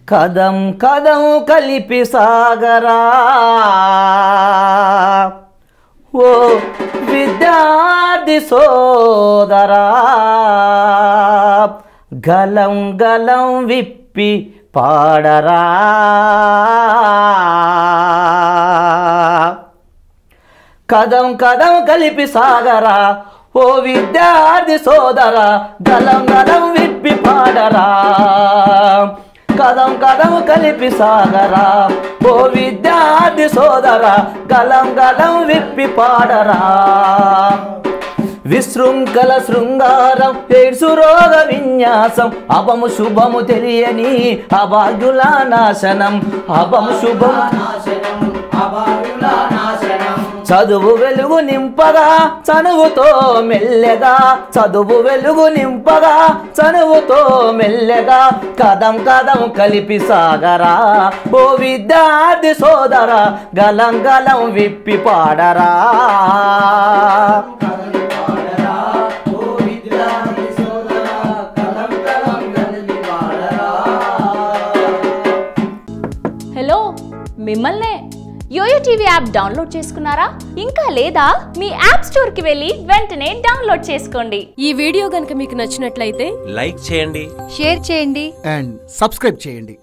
కదం కదం కలిపి సాగరా ఓ విద్యార్థి సోదరా గలం గలం విప్పి పాడరా కదం కదం కలిపి సాగరా ఓ విద్యార్థి సోదరా గలం గలం విప్పి పాడరా కదం కదం కలిపి సాగరా ఓ విద్యార్థి సోదరా గలం గలం విప్పి పాడరా విశృంఖల శృంగారం ఎయిడ్సు రోగ విన్యాసం అపము శుభము తెలియని అభాగ్యుల నాశనం అపము శుభం చదువు వెలుగు నింపగా చనువుతో మెల్లెగా చదువు వెలుగు నింపగా చనువుతో మెల్లెగా కదం కదం కలిపి సాగరా ఓ విద్యార్థి సోదరా గలం గలం విప్పి పాడరా హలో మిమ్మల్నే యోయో టీవీ యాప్ డౌన్లోడ్ చేసుకున్నారా ఇంకా లేదా మీ యాప్ స్టోర్కి వెళ్ళి వెంటనే డౌన్లోడ్ చేసుకోండి ఈ వీడియో గనుక మీకు నచ్చినట్లయితే లైక్ చేయండి షేర్ చేయండి అండ్ సబ్స్క్రైబ్ చేయండి